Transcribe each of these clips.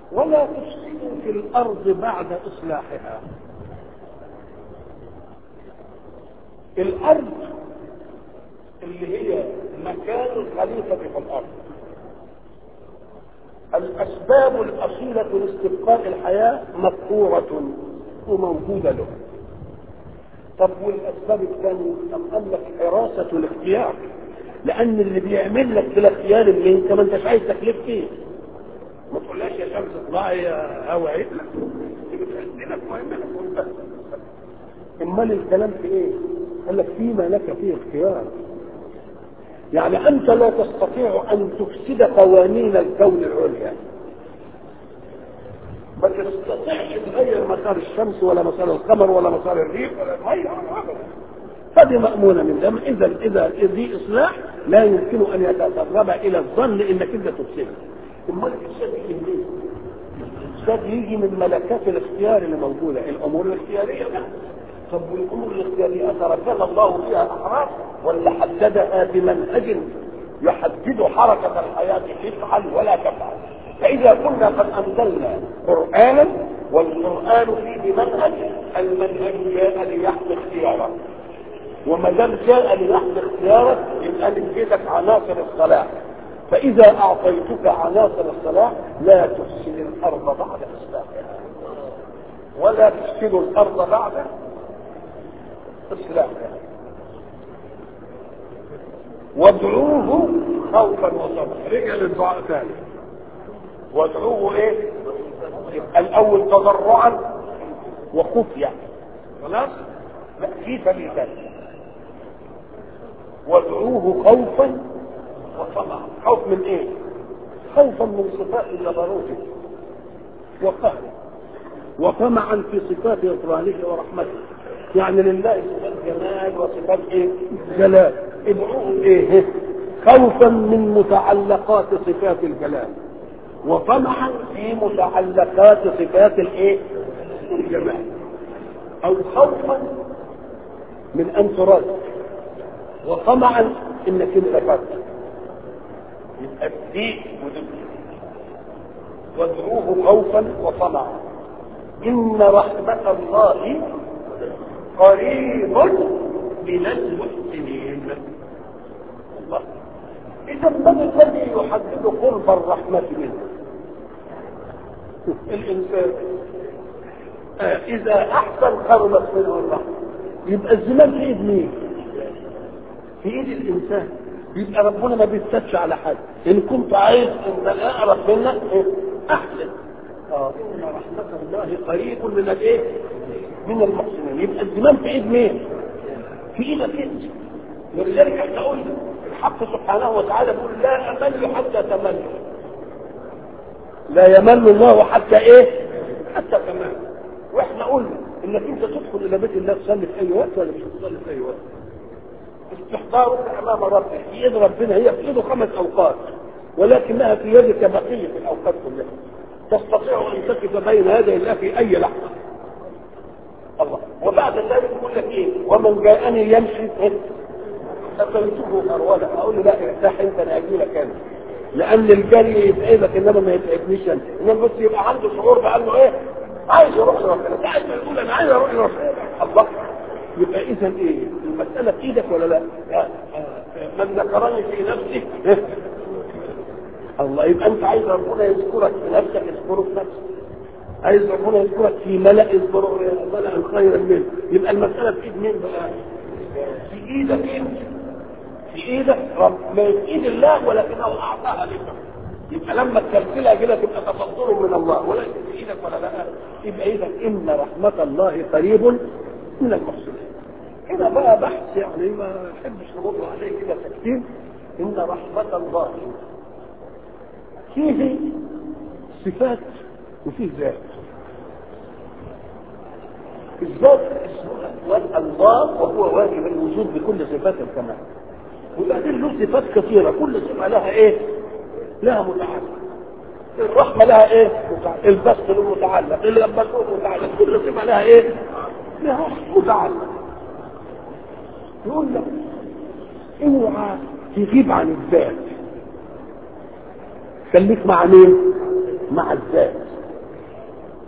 ولا تفسدوا في الارض بعد اصلاحها الارض اللي هي مكان الخليفه في الارض الاسباب الاصيله لاستبقاء الحياه مذكوره وموجوده له طب والاسباب الثانيه طب قال لك حراسه الاختيار لان اللي بيعمل لك في الاختيار اللي انت ما انتش عايز تكليف فيه ما تقولهاش يا شمس اطلعي يا هوا عيد لك بتعدلك مهمتك وانت امال الكلام في ايه؟ قال لك فيما لك فيه اختيار يعني انت لا تستطيع ان تفسد قوانين الكون العليا ما تستطيعش تغير مسار الشمس ولا مسار القمر ولا مسار الريح ولا الميه ولا ابدا هذه مأمونة من دم إذا إذا ذي إصلاح لا يمكن أن يتسرب إلى الظن إنك أنت تفسدها. أمال الإفساد يجي منين؟ الإفساد يجي من ملكات الاختيار اللي موجودة، الأمور الاختيارية بقى. طب والأمور الاختيارية تركها الله فيها أحرار ولا حددها بمنهج يحدد حركة الحياة تفعل ولا تفعل. فإذا كنا قد أنزلنا قرآنا والقرآن فيه منهج المنهج جاء ليحمي اختيارك وما دام جاء لنحو اختيارك يبقى من جيدك عناصر الصلاح فإذا أعطيتك عناصر الصلاح لا تفسد الأرض بعد إصلاحها ولا تفسد الأرض بعد إصلاحها وادعوه خوفا وطمعا رجع للدعاء ثاني وادعوه ايه؟ يبقى الأول تضرعا وخفيا خلاص؟ لا في دليل ثاني وادعوه خوفا وطمعا خوف من ايه خوفا من صفات جبروته وقهره وطمعا في صفات غفرانه ورحمته يعني لله صفات جمال وصفات ايه جلال ادعوه ايه خوفا من متعلقات صفات الجلال وطمعا في متعلقات صفات الايه الجمال او خوفا من ان ترد وطمعا انك انت فرد يبقى دي ودي وادعوه خوفا وطمعا ان رحمة الله قريب من المحسنين الله اذا من الذي يحدد قرب الرحمة منه الانسان آه اذا احسن قربت منه الرحمة يبقى الزمان في ايد مين في ايد الانسان يبقى ربنا ما بيفتش على حد ان كنت عايز ان اقرب منك إيه؟ احسن اه ان رحمه الله قريب من الايه من المحسنين يبقى الزمان في ايد مين في ايدك انت ولذلك احنا قلنا الحق سبحانه وتعالى بيقول لا امل حتى تمل لا يمل الله حتى ايه حتى تمل واحنا قلنا انك انت تدخل الى بيت الله تصلي في اي وقت ولا مش تصلي في اي وقت استحضارك امام ربك في ايد ربنا هي في ايده خمس اوقات ولكنها في يدك بقيه الاوقات كلها تستطيع ان تقف بين يدي الله في اي لحظه الله وبعد ذلك يقول لك ايه ومن جاءني يمشي اتيته هروله اقول له لا ارتاح انت انا اجي لك انا لان الجري يتعبك انما ما يتعبنيش انا انما بس يبقى عنده شعور بانه ايه عايز يروح لربنا ساعه ما يقول انا عايز اروح لربنا الله يبقى اذا ايه المساله في ايدك ولا لا من ذكرني في نفسه الله يبقى انت عايز ربنا يذكرك في نفسك اذكره في نفسك عايز ربنا يذكرك في ملأ يذكره ملأ خيرا منه يبقى المسألة في ايد مين بقى؟ في ايدك انت في ايدك رب ما في ايد الله ولكنه اعطاها لك يبقى لما تكلكلها كده تبقى تفضل من الله ولكن في ايدك ولا لا يبقى اذا ان رحمة الله قريب من المحسنين هنا بقى بحث يعني ما نحبش نمر عليه كده تكتير ان رحمة الله فيه صفات وفيه ذات الذات اسمها الله وهو واجب الوجود بكل صفات الكمال وبعدين له صفات كثيرة كل صفة لها ايه لها متعلق الرحمة لها ايه متعلق. البسط له متعلق البسط متعلق كل صفة لها ايه لها متعلق يقول لك اوعى تجيب عن الذات خليك مع مين مع الذات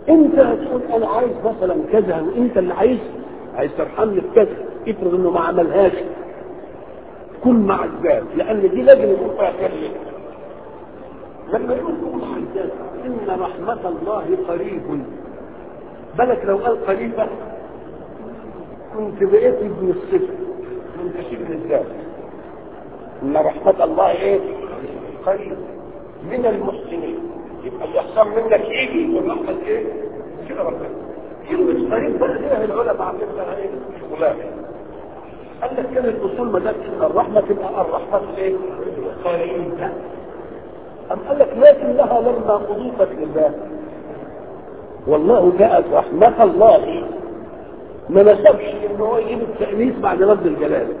انت هتقول انا عايز مثلا كذا وانت اللي عايز عايز ترحمني بكذا افرض انه ما عملهاش كن مع الذات لان دي لازم يكون فيها خير لما يقول كن مع الذات ان رحمه الله قريب بالك لو قال قريبة كنت بقيت ابن الصفر كنت ابن الذات ان رحمة الله ايه قريب من المحسنين يبقى الاحسان منك يجي والرحمة ايه كده ربنا كلمة قريب بقى ليها العلماء عاملينها ايه فلان قال لك كان الاصول ما دام الرحمة تبقى الرحمة ايه قريبة أم قال لك لكنها لما أضيفت لله والله جاءت رحمة الله ما نسبش ان هو يجيب التأنيث بعد لفظ الجلالة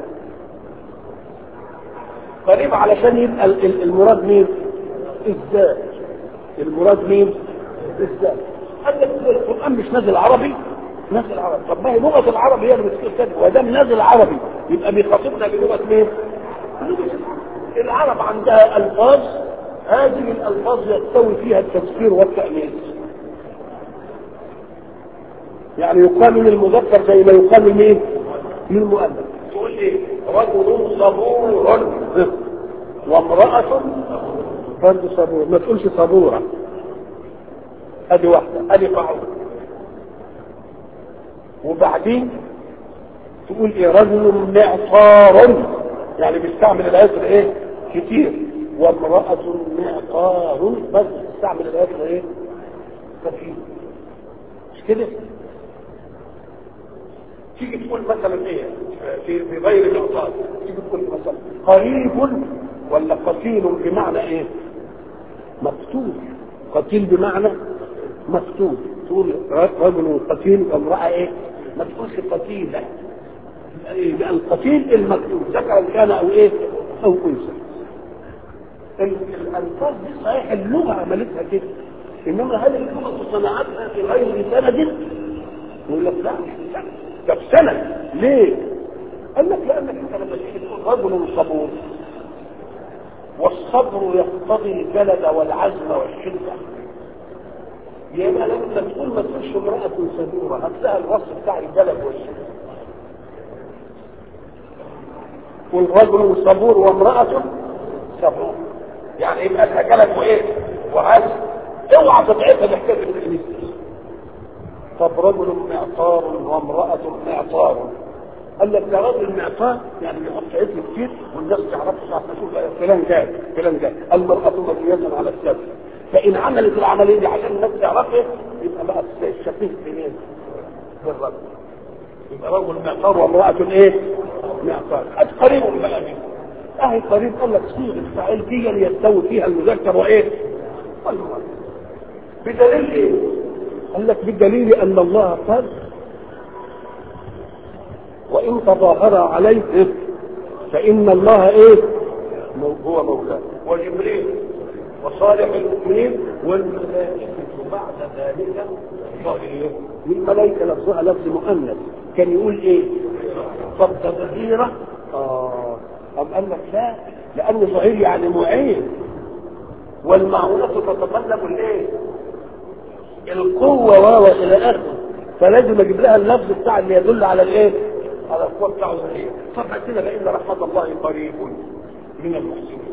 قريب علشان يبقى المراد مين؟ الذات المراد مين؟ الذات قال لك القرآن مش نازل عربي نازل عربي طب ما هي لغة العربي هي اللي بتقول كده ودام نازل عربي يبقى بيخاطبنا بلغة مين؟ العرب عندها ألفاظ هذه الألفاظ يستوي فيها التذكير والتأنيث يعني يقال للمذكر زي ما يقال لمين؟ للمؤنث تقول ايه؟ رجل صبور وامرأة برضه صبور ما تقولش صبورة ادي واحدة ادي قاعدة وبعدين تقول ايه رجل معطار يعني بيستعمل العطر ايه كتير وامرأة معطار بس بتستعمل العطر ايه خفيف مش كده تيجي تقول مثلا ايه في في غير الاعطاء تيجي تقول مثلا قريب ولا قتيل بمعنى ايه مقتول قتيل بمعنى مقتول تقول رجل قتيل وامرأة ايه ما تقولش قتيلة يبقى القتيل المقتول ذكر كان او ايه او انثى الالفاظ دي صحيح اللغه عملتها كده انما هل اللغه صنعتها في غير سند يقول لك لا مش سند ده بسند ليه؟ قال لك لانك انت لما تيجي تقول رجل صبور والصبر يقتضي الجلد والعزم والشده يبقى لما تقول ما تقولش امرأة صبورة هتلاقي الوصف بتاع الجلد والشده والرجل صبور وامرأة صبور يعني يبقى لها جلد وايه؟ وعزم اوعى تضعفها بحكايه الكنيسه طب رجل معطار وامرأة معطار قال لك ده راجل معطار يعني بيحط عدل كتير والناس تعرف ساعة تشوف فلان جاي فلان جاي المرأة مبنية على السبب فإن عملت العملية دي عشان الناس تعرفها يبقى بقى الشفيه منين؟ بالرجل يبقى رجل معطار وامرأة ايه؟ معطار قد قريب بقى منه اهي قريب قال لك صيغة فاعل دي يستوي فيها المذكر وايه؟ والمؤنث بدليل ايه؟ قال لك بالدليل ان الله قال وان تظاهر عليه إيه؟ فان الله ايه هو مولاه وجبريل وصالح المؤمنين والملائكة بعد ذلك ظاهرين الملائكة لفظها لفظ مؤنث كان يقول ايه طب تظهيرة اه طب قال لك لا لان ظهير يعني معين والمعونة تتطلب الايه القوة واو الى اخره فلازم اجيب لها اللفظ بتاع اللي يدل على الايه على القوة بتاعه الايه طب كده لان رحمة الله قريب من المحسنين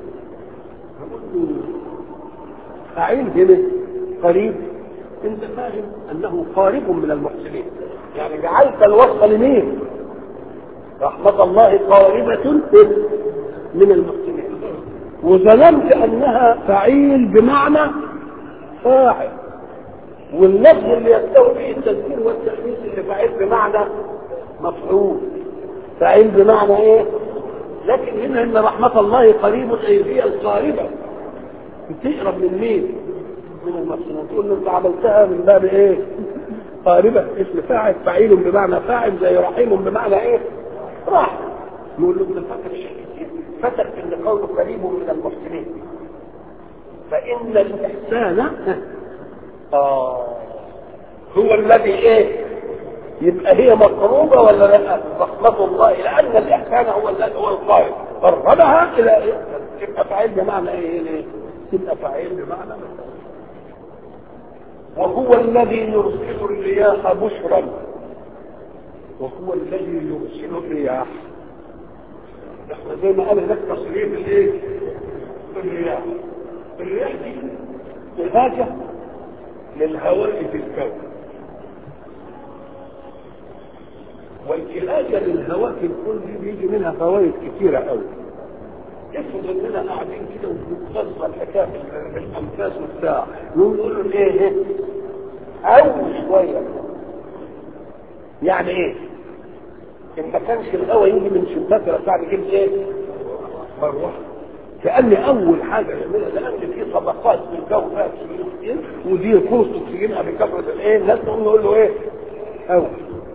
فعيل هنا قريب انت فاهم انه قارب من المحسنين يعني جعلت الوصف لمين رحمة الله قاربة من المحسنين وظننت انها فعيل بمعنى فاعل واللفظ اللي يستوي فيه التذكير والتأنيث اللي فاعل بمعنى مفعول فاعل بمعنى ايه لكن هنا ان رحمة الله قريب اي هي القاربة بتقرب من مين من المحسنين تقول له انت عملتها من باب ايه قاربة اسم فاعل فعيل بمعنى فاعل زي رحيم بمعنى ايه راح نقول له انت فاكر شيء كتير فاكر ان قوله قريب من المحسنين فان الاحسان آه هو الذي ايه يبقى هي مقروبة ولا لا رحمة الله لأن الإحسان هو الذي هو القائل قربها إلى إيه؟ تبقى فاعل بمعنى إيه؟ تبقى فاعل بمعنى وهو الذي يرسل الرياح بشرا وهو الذي يرسل الرياح احنا زي ما قال هناك تصريف الايه الرياح الرياح دي إهاجة للهواء في الكون والإهاجة للهواء في الكون دي بيجي منها فوائد كثيرة قوي افرض اننا قاعدين كده وبنتغذى الحكايه بالانفاس وبتاع نقول له ايه او شويه يعني ايه ان ما كانش الهواء يجي من شباك بتاع يجيب ايه مروحه كان اول حاجه يعملها لان في طبقات في الجو فيها اكسجين ودي فرص اكسجينها بكثره الايه الناس نقول نقول له ايه هواء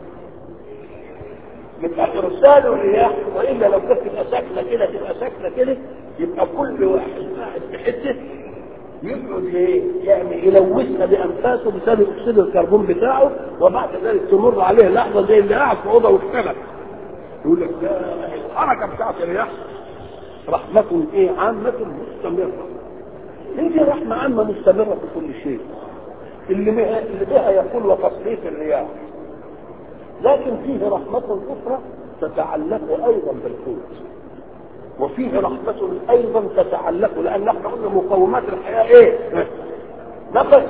يبقى ارسال الرياح والا لو كانت تبقى ساكنه كده تبقى ساكنه كده يبقى كل واحد قاعد في حته يقعد ايه؟ يعني يلوثها بانفاسه بسبب اكسيد الكربون بتاعه وبعد ذلك تمر عليه لحظه زي اللي قاعد في اوضه واختلف يقول لك ده الحركه بتاعت الرياح رحمة ايه عامة مستمرة هي رحمة عامة مستمرة في كل شيء اللي بها اللي بها يقول وتصريف الرياح لكن فيه رحمة أخرى تتعلق أيضا بالقوت وفيه رحمة أيضا تتعلق لأن احنا قلنا مقومات الحياة إيه؟ نفس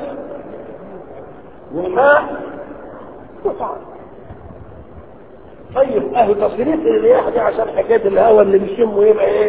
وماء وطعام طيب اهو تصريف الرياح دي عشان حكايه الهواء اللي بيشمه يبقى ايه؟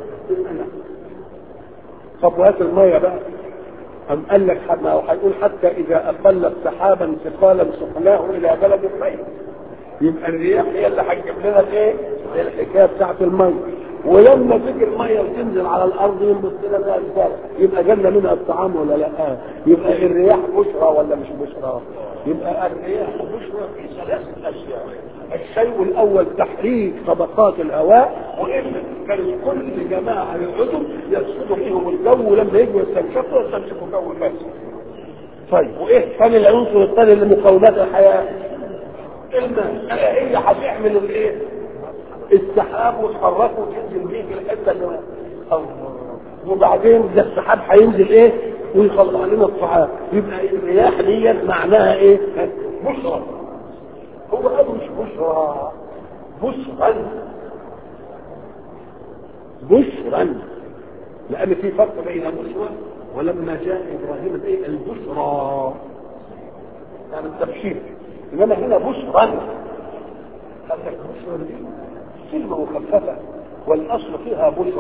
طب وهات الميه بقى أم قال لك ما هو هيقول حتى إذا أقلت سحابا ثقالا سقناه إلى بلد ميت يبقى الرياح هي اللي هتجيب لنا الايه؟ الحكايه بتاعت الميه ولما تيجي الميه وتنزل على الارض ينبت لنا بقى الزرع يبقى جالنا منها الطعام ولا لا؟ يبقى الرياح بشرى ولا مش بشرى؟ يبقى الرياح بشرى في ثلاث اشياء الشيء الاول تحريك طبقات الهواء وان كانت كل جماعه يقعدوا يفسدوا فيهم الجو ولما يجوا يستنشقوا يستنشقوا جو بس طيب وايه ثاني العنصر الثاني لمقومات الحياه الماء هي هتعمل الايه السحاب وتحركه وتنزل بيه في الحته اللي الله وبعدين ده السحاب هينزل ايه ويطلع لنا الطعام يبقى الرياح دي معناها ايه بشرى هو قال مش بشرى بشرا بشرا لان في فرق بين بشرى ولما جاء ابراهيم ايه البشرى يعني التبشير انما هنا بشرا قال لك بشرا دي كلمه مخففه والاصل فيها بشر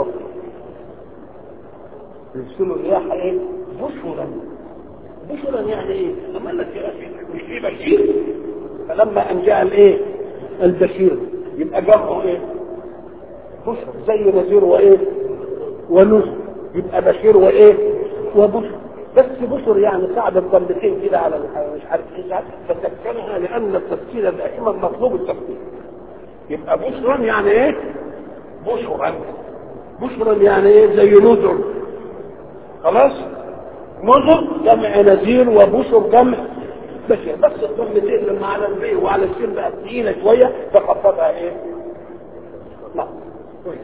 يرسلوا الرياح ايه بشرا بشرا يعني ايه اما لك يا اخي مش في بشير فلما ان جاء الايه البشير يبقى جمعه ايه بشر زي نذير وايه ونذر يبقى بشير وايه وبشر بس بشر يعني صعب الضمتين كده على مش عارف ايه فتذكرها لان التفكير دائما مطلوب التفكير يبقى بشرا يعني ايه بشرا بشرا يعني ايه زي نذر خلاص نذر جمع نذير وبشر جمع بشر بس الضمتين لما على البي وعلى السين بقت تقيله شويه فخفضها ايه لا كويس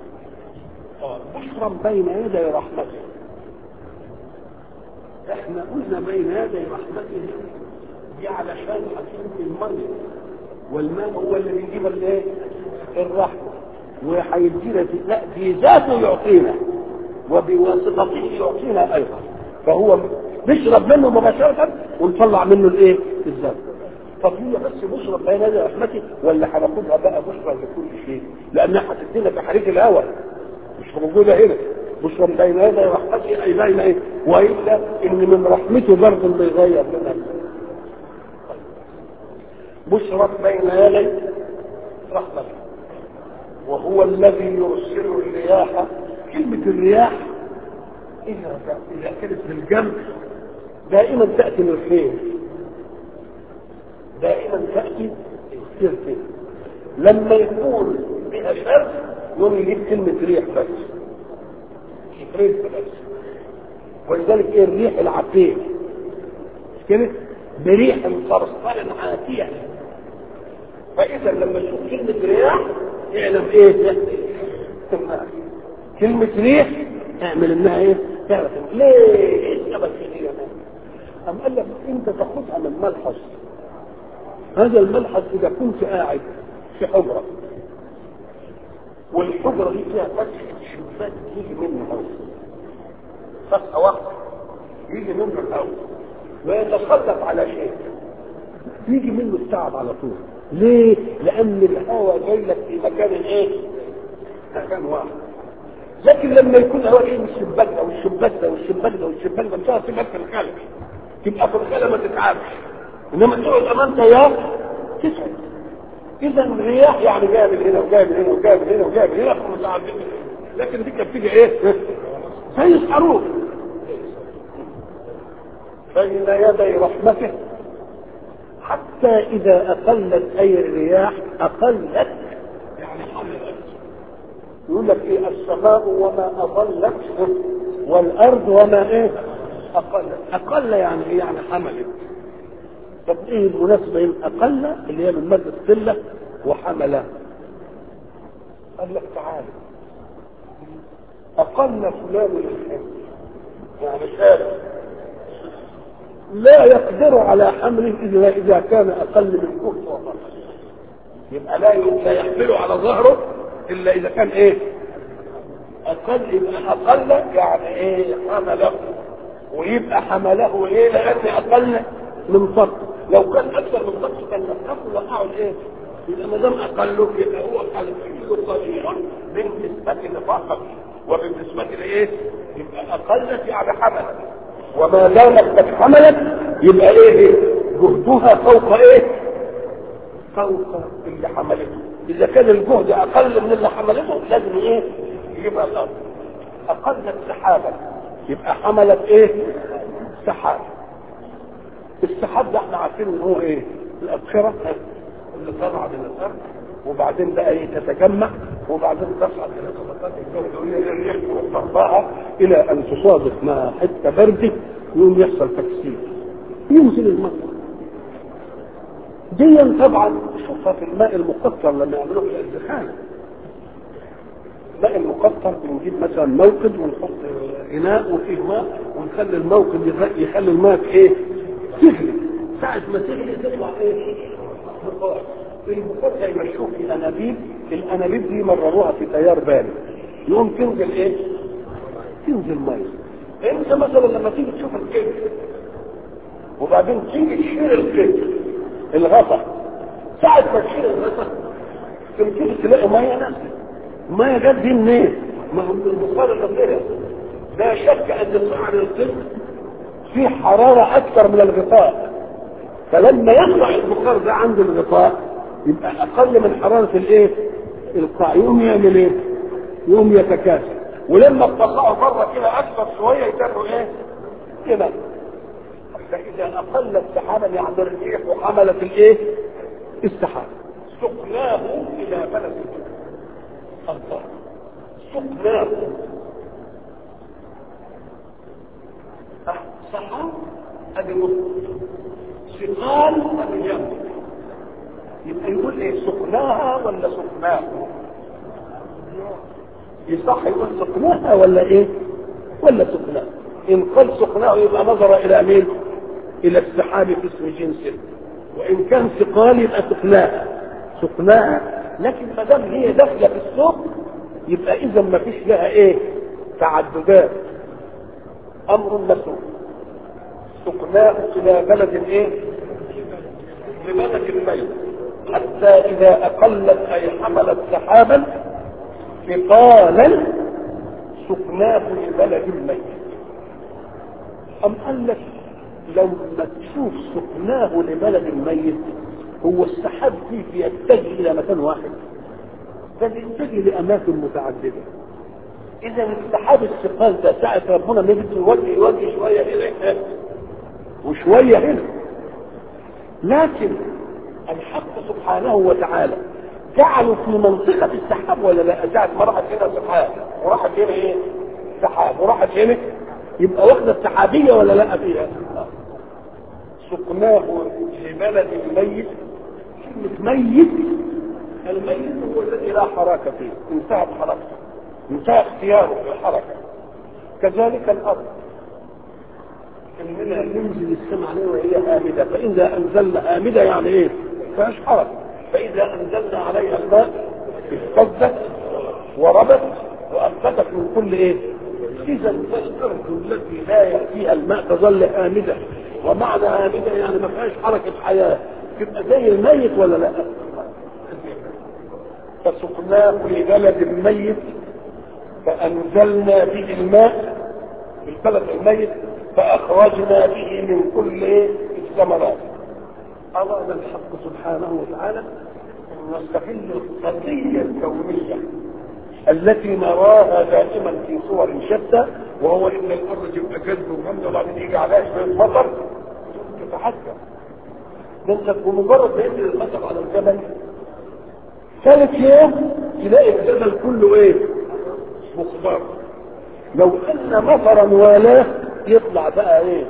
بشرا بين يدي رحمته احنا قلنا بين يدي رحمته دي علشان حكيم الميه والماء هو اللي بيجيب الايه الرحمه وهيدينا لا دي ذاته يعطينا وبواسطته يعطينا ايضا فهو نشرب منه مباشره ونطلع منه الايه الذات طب هي بس بشرب بين يدي رحمتي ولا هناخدها بقى بشرى لكل شيء لانها هتدينا تحريك الهواء مش موجوده هنا بشرى بين يدي رحمتي اي بين ايه والا ان من رحمته برضه بيغير لنا بشرت بين يدي رحمته وهو الذي يرسل الرياح كلمة الرياح إذا إذا كانت بالجمع دائما تأتي للخير دائما تأتي للخير لما يكون بها شر يوم يجيب كلمة ريح بس ريح بس ولذلك ايه الريح العقيم مش كده بريح صرصر عاتية فإذا لما تشوف كلمة رياح اعلم ايه كلمة ريح اعمل انها ايه تعرف ليه ايه السبب في دي أم قال لك أنت تاخدها من ملحظ هذا الملحظ إذا كنت قاعد في حجرة والحجرة دي فيها فتحة شباك يجي منه هواء فتحة واحدة يجي منه الهواء ويتسلط على شيء يجي منه التعب على طول ليه؟ لأن الهواء جاي لك في مكان ايه؟ مكان واحد لكن لما يكون الهواء جاي من الشباك ده والشباك ده والشباك ده والشباك ده مش هتعرف تبقى في الخلق تبقى في الخلق ما تتعبش انما تقعد امام تيار تسعد اذا الرياح يعني جايه من هنا وجايه من هنا وجايه من هنا وجايه من هنا فمتعدده لكن دي كانت بتيجي ايه؟ زي الصاروخ بين يدي رحمته حتى إذا أقلت أي الرياح أقلت يعني حملت يقول لك إيه السماء وما أضلت والأرض وما إيه أقلت أقل يعني إيه يعني حملت طب إيه المناسبة بين أقل اللي هي من مادة قلة وحملة قال لك تعالى أقل فلان الحمل يعني ثالث لا يقدر على حمله الا اذا كان اقل من جهد وفقط يبقى لا لا يحمله على ظهره الا اذا كان ايه اقل يبقى اقل يعني ايه حمله ويبقى حمله ايه لان اقل من فرق لو كان اكثر من فرق كان نفسه وقعوا الايه يبقى ما دام اقله يبقى هو حمله قليل بالنسبه لفقط وبالنسبه لايه يبقى اقلت يعني حملت وما دامت قد حملت يبقى ايه جهدها فوق ايه فوق اللي حملته اذا كان الجهد اقل من اللي حملته لازم ايه يبقى الارض اقلت سحابا يبقى حملت ايه سحاب السحاب ده احنا عارفين ان هو ايه الابخره اللي طالعه من الارض وبعدين بقى ايه تتجمع وبعدين تصعد الى طبقات الجو الريح وترفعها الى ان تصادف مع حته برده يقوم يحصل تكسير ينزل المطر دي طبعا شوفها في الماء المقطر لما يعملوه في الزخانه الماء المقطر بنجيب مثلا موقد ونحط اناء وفيه ماء ونخلي الموقد يخلي الماء في ايه؟ تغلي ساعة ما تغلي تطلع ايه؟ بخار البخار هيمشوه في انابيب الانابيب دي مرروها في تيار بارد يقوم تنزل ايه؟ تنزل ميه انت مثلا لما تيجي تشوف الكبد وبعدين تيجي تشيل الكبد الغطا ساعة ما تشيل الغطا تمسك تلاقي ميه نازله الميه جت دي منين؟ ما هو البخار اللي طلع لا شك ان سعر الكبد فيه حرارة أكثر من الغطاء فلما يطلع البخار ده عند الغطاء يبقى أقل من حرارة الإيه؟ القاع يقوم يعمل إيه؟ يقوم يتكاثر ولما تطلعه بره كده أكثر شوية يتابعوا إيه؟ كده فإذا أقلت سحابا يعني الريح وحملت الإيه؟ السحاب سقناه إلى بلد الله سقناه سحاب ادي سقال ادي جنب يبقى يقول ايه سقناها ولا سقناه يصح يقول سقناها ولا ايه ولا سقناه ان قال سقناه يبقى نظر الى مين الى السحاب في اسم جنسه وان كان سقال يبقى سقناها سقناها لكن ما دام هي داخله في السوق يبقى اذا ما فيش لها ايه تعددات امر مسوق سقناه الى بلد ايه ببلد الميت حتى اذا اقلت اي حملت سحابا ثقالا سقناه لبلد الميت ام قال لك لما تشوف سقناه لبلد الميت هو السحاب فيه يتجه الى مكان واحد بل يتجه لاماكن متعدده اذا السحاب الثقال ده ساعه ربنا ما بده يوجه يوجه شويه هنا وشويه هنا لكن الحق سبحانه وتعالى جعلوا في منطقة السحاب ولا لا ساعة ما راحت هنا سحاب وراحت هنا ايه سحاب وراحت هنا يبقى واخدة السحابية ولا لا فيها سقناه لبلد ميت كلمة ميت الميت هو الذي لا حركة فيه انتهت حركته انتهى اختياره في الحركة كذلك الأرض اننا ننزل السماء عليه وهي هامده فاذا انزلنا هامده يعني ايه؟ فيهاش حرج فاذا انزلنا عليها الماء اهتزت وربت وانبتت من كل ايه؟ اذا فالارض التي لا ياتيها الماء تظل هامده ومعنى هامده يعني ما فيهاش حركه حياه تبقى زي الميت ولا لا؟ فسقناه لبلد ميت فانزلنا به الماء في البلد الميت فاخرجنا به من كل ايه الثمرات اراد الحق سبحانه وتعالى ان نستغل القضيه الكونيه التي نراها دائما في صور شتى وهو ان الارض تبقى جد وجمد وبعدين يجي عليها شويه مطر تتحكم ده انت بمجرد ما ينزل المطر على الجبل ثالث يوم تلاقي الجبل كله ايه؟ مخضر لو ان مطرا والاه يطلع بقى ايه؟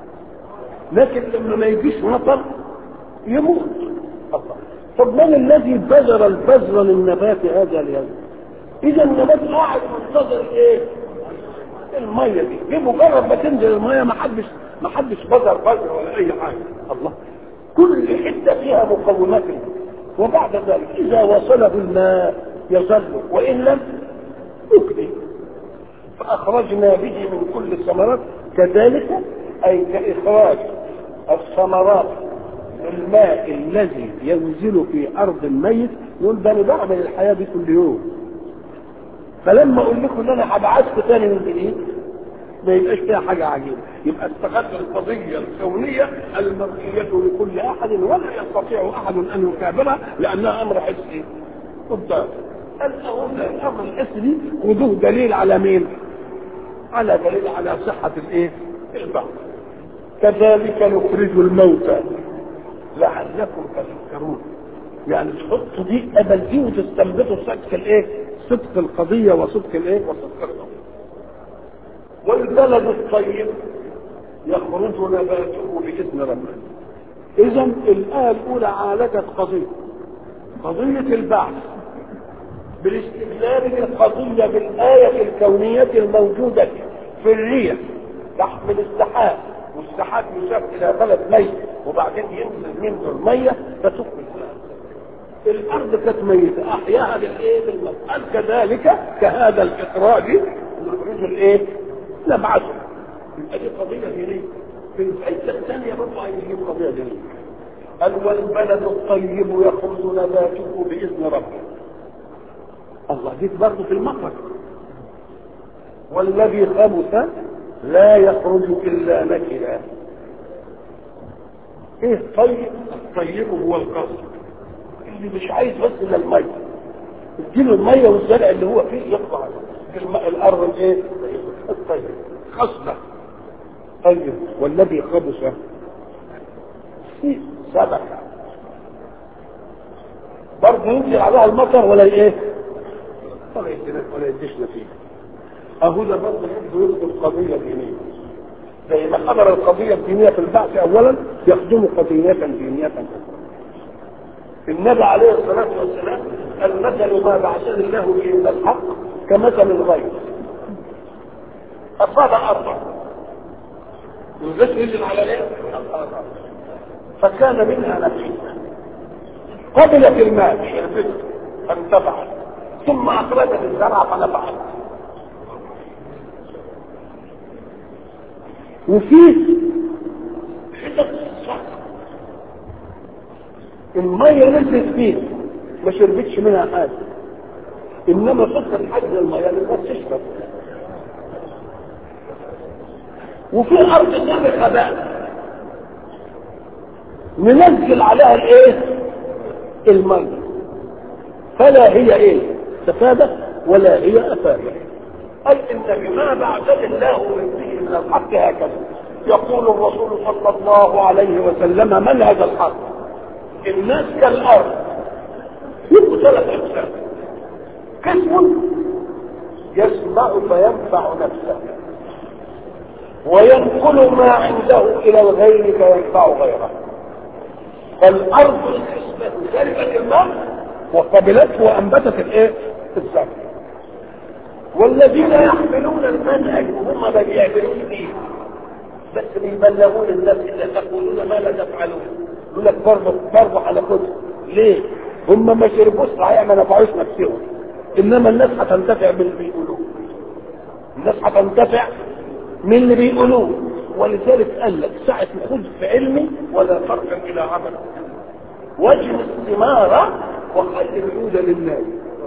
لكن لما ما يجيش مطر يموت الله طب من الذي بذر البذر للنبات هذا اليوم؟ اذا النبات قاعد منتظر ايه؟ الميه دي بمجرد ما تنزل الميه ما حدش ما حدش بذر بذر ولا اي حاجه الله كل حته فيها مقومات وبعد ذلك اذا وصله الماء يظل وان لم يكفي فاخرجنا به من كل الثمرات كذلك اي كاخراج الثمرات الماء الذي ينزل في ارض الميت يقول ده انا بعمل الحياه دي كل يوم فلما اقول لكم ان انا هبعثكم تاني من جديد ما يبقاش فيها حاجه عجيبه يبقى استغل القضيه الكونيه المرئيه لكل احد ولا يستطيع احد ان يكابرها لانها امر حسي قدام الامر الحسي وده دليل على مين؟ على دليل على صحه الايه؟ البحث كذلك نخرج الموتى لعلكم تذكرون يعني تحطوا دي قبل دي وتستنبطوا صدق الايه؟ صدق القضيه وصدق الايه؟ وصدق القضيه والبلد الطيب يخرج نباته باذن ربه اذا الايه الاولى عالجت قضيه قضيه البعث بالاستدلال بالقضيه بالايه الكونيه الموجوده في الريح تحمل السحاب والسحاب يساق الى بلد ميت وبعدين ينزل منه الميه فتخرج الارض كانت ميته احياها بالايه بالماء كذلك كهذا الاخراج نخرج الايه نبعثه يبقى دي قضيه دينيه في الحته الثانيه برضه عايز يجيب قضيه دينيه قال والبلد الطيب يخرج نباته باذن ربه الله دي برضه في المخرج والذي خبث لا يخرج الا نكدا ايه الطيب الطيب هو القصد اللي مش عايز بس الا الميه اديله الميه والزرع اللي هو فيه يطلع في الماء الارض الايه الطيب خصبه طيب والذي خبث في سبع برضه ينزل عليها المطر ولا ايه ولا يدينا ولا يديشنا فيه اهو ده برضه يبدو يدخل قضيه دينيه زي ما حضر القضيه الدينيه في البعث اولا يخدم قضيه دينيه اخرى النبي عليه الصلاه والسلام المثل ما بعثني الله به من الحق كمثل الغيث اصاب ارضا والغيث ينزل على ايه؟ فكان منها نفيسه قبلت الماء شربته فانتفعت ثم اخرجت الزرع فنفعت وفيه حتت صخر الميه نزلت فيه ما شربتش منها حاجه انما فكر حجز الميه للناس تشرب وفي ارض سابقه بقى ننزل عليها الايه الميه فلا هي ايه استفادت ولا هي افادت اي ان بما بعثني الله به من الحق هكذا يقول الرسول صلى الله عليه وسلم منهج الحق الناس كالارض يبقوا ثلاث اقسام قسم يسمع فينفع نفسه وينقل ما عنده الى الغير فينفع غيره فالارض القسمه شربت الماء وقبلته وانبتت الايه الزرع والذين يحملون المنهج وهم ما بيعملوش فيه بس بيبلغون الناس اذا تقولون ما لا تفعلون يقول لك برضه برضه على كتب ليه؟ هم ما شربوش صحيح ما نفعوش نفسهم انما الناس هتنتفع باللي بيقولوه الناس هتنتفع من اللي بيقولوه ولذلك قال لك ساعة خذ في علمي ولا تركن إلى عمل واجن الثمار وخلي العود للناس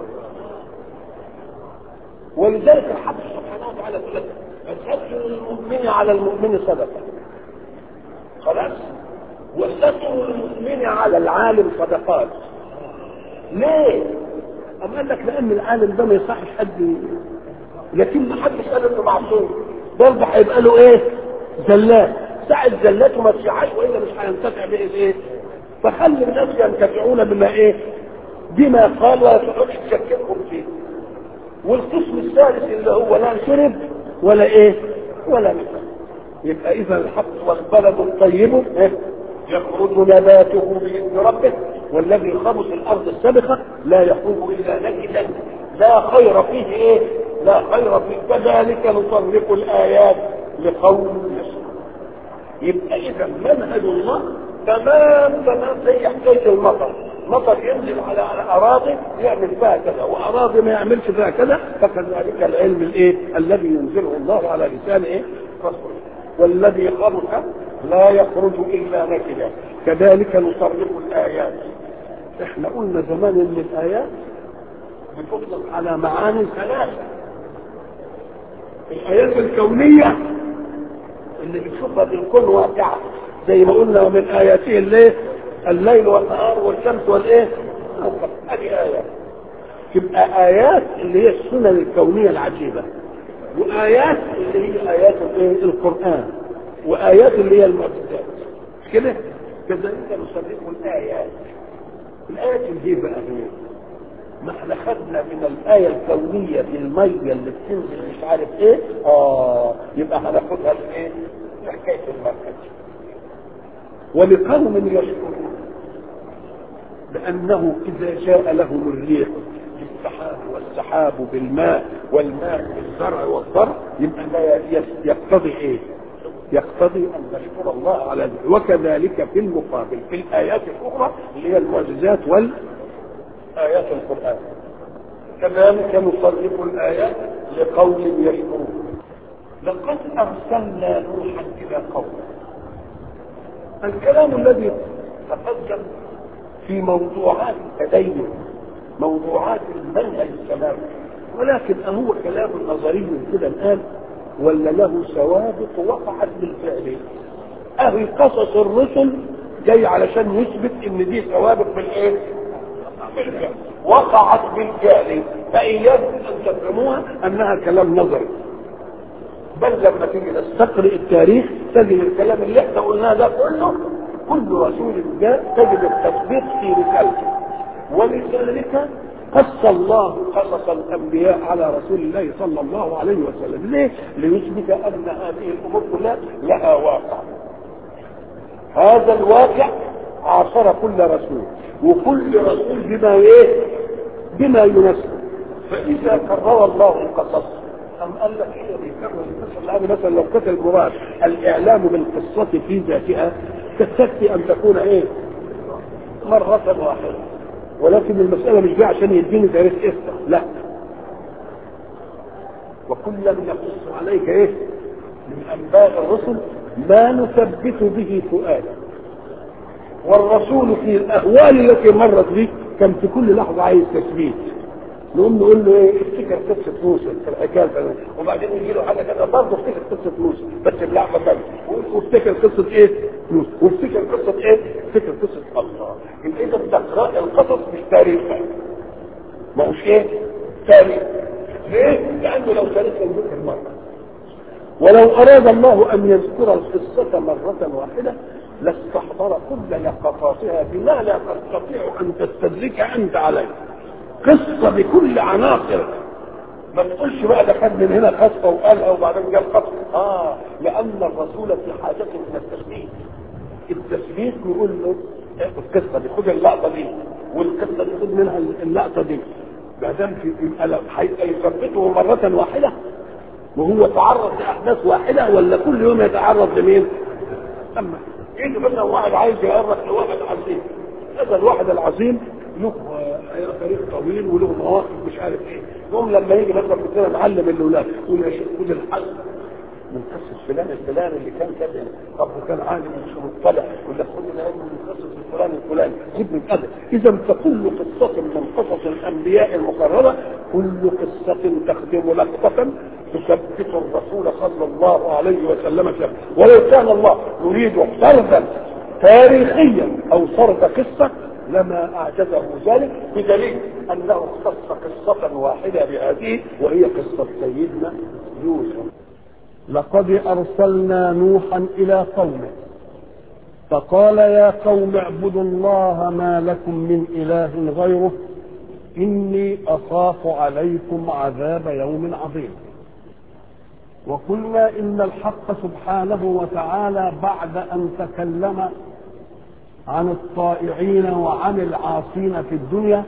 ولذلك الحق سبحانه وتعالى يقول لك ستر المؤمن على المؤمن صدقة خلاص وستر المؤمن على العالم صدقات ليه؟ أم قال لك لأن العالم ده ما يصحش حد لكن ما حدش قال انه معصوم برضه هيبقى له ايه؟ زلات ساعة زلاته ما تشعش والا مش هينتفع بايه الايه؟ فخلي الناس ينتفعون بما ايه؟ بما قال ولا تقعدش تشككهم فيه والقسم الثالث اللي هو لا شرب ولا ايه؟ ولا مثل يبقى اذا الحق والبلد الطيب إيه؟ يخرج نباته باذن ربه والذي خبث الارض السابقه لا يخرج الا نكدا لا خير فيه ايه؟ لا خير فيه كذلك نصرف الايات لقوم يسمعون يبقى اذا منهج الله تمام تمام زي حكايه المطر مطر ينزل على على اراضي يعمل فيها كذا واراضي ما يعملش فيها كذا فكذلك العلم الايه الذي ينزله الله على لسان ايه رسوله والذي خبث لا يخرج الا نكدا كذلك نصرف الايات احنا قلنا زمان ان الايات بتطلق على معاني ثلاثه الايات الكونيه اللي بتشوفها في الكون واقعه زي ما قلنا ومن اياته الليل الليل والنهار والشمس والايه هذه ايات تبقى ايات اللي هي السنن الكونيه العجيبه وايات اللي هي ايات الايه القران وايات اللي هي المعجزات مش كده كذلك نصدق الايات الايات دي بقى هي ما احنا خدنا من الآية الكونية في المية اللي بتنزل مش عارف ايه اه يبقى هناخدها لايه؟ لحكاية المركز ولقوم يشكرون لأنه إذا جاء لهم الريح بالسحاب والسحاب بالماء والماء بالزرع والضرع يبقى ده يقتضي ايه؟ يقتضي ان نشكر الله على ذلك وكذلك في المقابل في الايات الاخرى اللي هي المعجزات وال آيات القرآن كذلك نصرف الآيات لقوم يشكرون لقد أرسلنا نوحا إلى قومه الكلام الذي تقدم في موضوعات التدين موضوعات المنهج السماوي ولكن أهو كلام نظري كده الآن ولا له سوابق وقعت بالفعل أهي قصص الرسل جاي علشان يثبت ان دي سوابق بالايه؟ بالفعل وقعت بالفعل فإياكم أن تفهموها أنها كلام نظري بل لما تيجي تستقرئ التاريخ تجد الكلام اللي احنا قلناه ده كله كل رسول جاء تجد التثبيت في رسالته ولذلك قص الله قصص الانبياء على رسول الله صلى الله عليه وسلم ليه؟ ليثبت ان هذه الامور كلها لها واقع هذا الواقع عاصر كل رسول وكل رسول بما ايه بما يناسبه فاذا كرر الله القصص أم قال لك إيه بيكرر القصة الآن مثلا لو كتب المراد الإعلام بالقصة في ذاتها تكفي أن تكون إيه؟ مرة واحدة ولكن المسألة مش جاية عشان يديني تاريخ قصة لا وكلا نقص عليك إيه؟ من أنباء الرسل ما نثبت به فؤادك والرسول في الاهوال التي مرت به كان في كل لحظه عايز تثبيت نقوم نقول له ايه افتكر قصه موسى في الحكايه الفلانيه وبعدين يجي له حاجه كده برضه افتكر قصه موسى بس بلعبه ثانيه وافتكر قصه ايه؟ موسى وافتكر قصه ايه؟ افتكر قصه الله يبقى اذا تقرا القصص مش تاريخ ما هوش ايه؟ تاريخ ليه؟ لانه لو تاريخ يذكر مره ولو اراد الله ان يذكر القصه مره واحده لاستحضر كل لقطاتها بما لا تستطيع ان تستدرك انت عليه قصه بكل عناصر ما تقولش بقى ده خد من هنا قصه وقالها وبعدين جاب قصه اه لان الرسول في حاجه الى التثبيت التثبيت نقول له القصه دي خد اللقطه دي والقصه دي خد منها اللقطه دي ما دام في يبقى لو هيثبته مره واحده وهو تعرض لاحداث واحده ولا كل يوم يتعرض لمين؟ اما يجي مثلا واحد عايز يعرض لواحد عظيم هذا الواحد العظيم له تاريخ طويل وله مواقف مش عارف ايه يوم لما يجي مثلا كده معلم الاولاد يقول يا شيخ خد الحظ من قصة فلان الفلاني اللي كان كذا طب وكان عالم مش مطلع ولا خد العلم من قصة الفلان الفلاني خد من كذا إذا فكل قصة من قصص الأنبياء المقررة كل قصة تخدم لقطة تثبت الرسول صلى الله عليه وسلم فيها ولو كان الله يريد سردا تاريخيا أو سرد قصة لما أعجزه ذلك بدليل أنه اختص قصة واحدة بهذه وهي قصة سيدنا يوسف لقد أرسلنا نوحا إلى قومه فقال يا قوم اعبدوا الله ما لكم من إله غيره إني أخاف عليكم عذاب يوم عظيم وقلنا إن الحق سبحانه وتعالى بعد أن تكلم عن الطائعين وعن العاصين في الدنيا